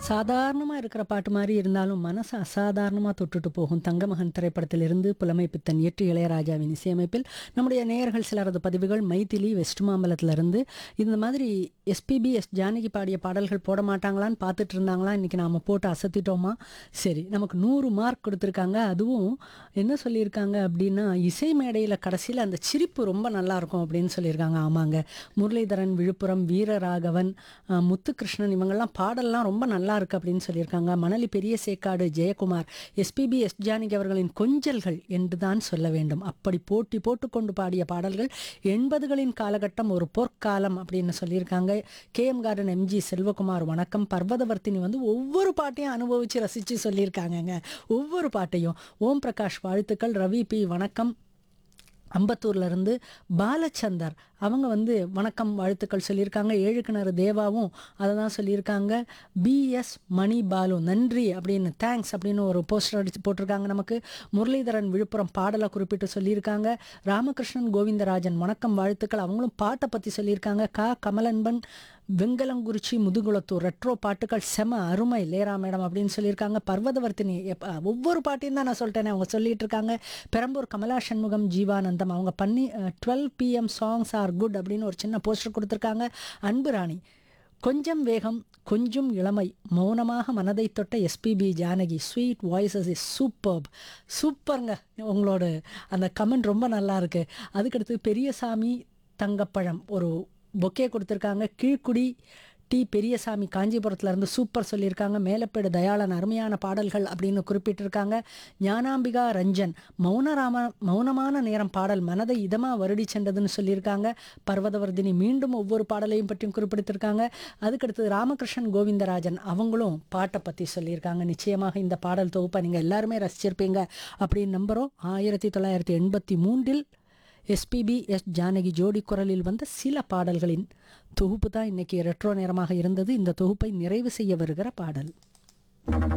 சாதாரணமாக இருக்கிற பாட்டு மாதிரி இருந்தாலும் மனசை அசாதாரணமாக தொட்டுட்டு போகும் தங்கமகன் திரைப்படத்திலிருந்து புலமை பித்தன் இயற்றி இளையராஜாவின் இசையமைப்பில் நம்முடைய நேயர்கள் சிலரது பதிவுகள் மைதிலி வெஸ்ட் மாம்பலத்திலிருந்து இந்த மாதிரி எஸ்பிபி எஸ் ஜானகி பாடிய பாடல்கள் போட மாட்டாங்களான்னு பார்த்துட்டு இருந்தாங்களா இன்றைக்கி நாம் போட்டு அசத்திட்டோமா சரி நமக்கு நூறு மார்க் கொடுத்துருக்காங்க அதுவும் என்ன சொல்லியிருக்காங்க அப்படின்னா இசை மேடையில் கடைசியில் அந்த சிரிப்பு ரொம்ப நல்லா இருக்கும் அப்படின்னு சொல்லியிருக்காங்க ஆமாங்க முரளிதரன் விழுப்புரம் வீரராகவன் அஹ், முத்துகிருஷ்ணன் இவங்கெல்லாம் பாடல்லாம் ரொம்ப நல்லா இருக்கு அப்படின்னு சொல்லியிருக்காங்க மணலி பெரிய சேக்காடு ஜெயக்குமார் எஸ்பிபி எஸ் ஜானகி அவர்களின் கொஞ்சல்கள் என்று தான் சொல்ல வேண்டும் அப்படி போட்டி போட்டுக்கொண்டு பாடிய பாடல்கள் எண்பதுகளின் காலகட்டம் ஒரு பொற்காலம் அப்படின்னு சொல்லியிருக்காங்க K M garden MG Selvakumar வணக்கம் பர்வதவர்த்தினி வந்து ஒவ்வொரு பாட்டையும் அனுபவித்து ரசித்து சொல்லியிருக்காங்கங்க ஒவ்வொரு பாட்டையும் ஓம் பிரகாஷ் வாழ்த்துக்கள் ரவி பி வணக்கம் அம்பத்தூர்ல இருந்து பாலச்சந்தர் அவங்க வந்து வணக்கம் வாழ்த்துக்கள் சொல்லியிருக்காங்க ஏழு கிணறு தேவாவும் அதை தான் சொல்லியிருக்காங்க பிஎஸ் மணி பாலு நன்றி அப்படின்னு தேங்க்ஸ் அப்படின்னு ஒரு போஸ்டர் அடித்து போட்டிருக்காங்க நமக்கு முரளிதரன் விழுப்புரம் பாடலை குறிப்பிட்டு சொல்லியிருக்காங்க ராமகிருஷ்ணன் கோவிந்தராஜன் வணக்கம் வாழ்த்துக்கள் அவங்களும் பாட்டை பற்றி சொல்லியிருக்காங்க கா கமலன்பன் வெங்கலங்குறிச்சி முதுகுளத்தூர் ரெட்ரோ பாட்டுகள் செம அருமை லேரா மேடம் அப்படின்னு சொல்லியிருக்காங்க பர்வதவர்த்தினி எப்ப- ஒவ்வொரு பாட்டையும் தான் நான் சொல்லிட்டேனே அவங்க சொல்லிட்டு இருக்காங்க பெரம்பூர் கமலா சண்முகம் ஜீவானந்தம் அவங்க பண்ணி twelve PM songs are good அப்படின்னு ஒரு சின்ன போஸ்டர் கொடுத்துருக்காங்க அன்பு ராணி கொஞ்சம் வேகம் கொஞ்சம் இளமை மௌனமாக மனதை தொட்ட SPB Janaki sweet voices is superb சூப்பருங்க உங்களோட அந்த கமெண்ட் ரொம்ப நல்லா இருக்கு அதுக்கடுத்து பெரியசாமி தங்கப்பழம் ஒரு பொக்கே கொடுத்துருக்காங்க கீழ்க்குடி டி பெரியசாமி காஞ்சிபுரத்துல இருந்து சூப்பர் சொல்லியிருக்காங்க மேலப்பேடு தயாளன் அருமையான பாடல்கள் அப்படின்னு குறிப்பிட்டிருக்காங்க ஞானாம்பிகா ரஞ்சன் மௌனராம மௌனமான நேரம் பாடல் மனதை இதமா வருடி சென்றதுன்னு சொல்லியிருக்காங்க பர்வதவர்தினி மீண்டும் ஒவ்வொரு பாடலையும் பற்றியும் குறிப்பிட்டிருக்காங்க அதுக்கடுத்து ராமகிருஷ்ணன் கோவிந்தராஜன் அவங்களும் பாட்டை பற்றி சொல்லியிருக்காங்க நிச்சயமாக இந்த பாடல் தொகுப்பை நீங்கள் எல்லாருமே ரசிச்சிருப்பீங்க அப்படின்னு நம்புகிறோம் ஆயிரத்தி தொள்ளாயிரத்தி எண்பத்தி மூன்றில் எஸ்பிபி எஸ் ஜானகி ஜோடி குரலில் வந்த சில பாடல்களின் தொகுப்பு தான் இன்னைக்கு ரெட்ரோ நேரமாக இருந்தது இந்த தொகுப்பை நிறைவு செய்ய வருகிற பாடல்